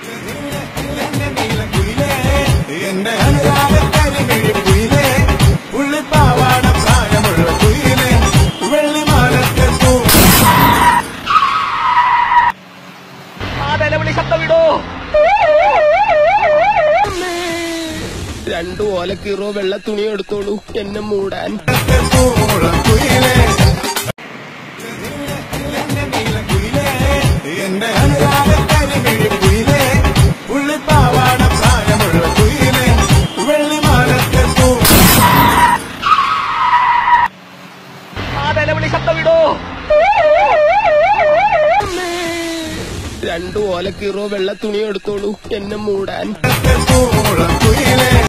എന്റെ അനുരാഗക്കരിമിഴി കുയിലേ ഉള്ളിപ്പാവാട പ്രായമുള്ള കുയിലേ വെള്ളിമാലത്തെ തൂ ആ നിലവിളി ശബ്ദം വിടോ രണ്ടു ഓലക്കീറോ വെള്ള തുണി എടുത്തോളൂ എന്നെ മൂടാൻ എന്റെ അനുരാഗക്കരിമിഴി കുയിലേ ഉള്ളിപ്പാവാട പ്രായമുള്ള കുയിലേ വെള്ളിമാലത്തെ തൂ ആ നിലവിളി ശബ്ദം വിടോ രണ്ടു ഓലക്കീറോ വെള്ള തുണി എടുത്തോളൂ എന്നെ മൂടാൻ കുയിലേ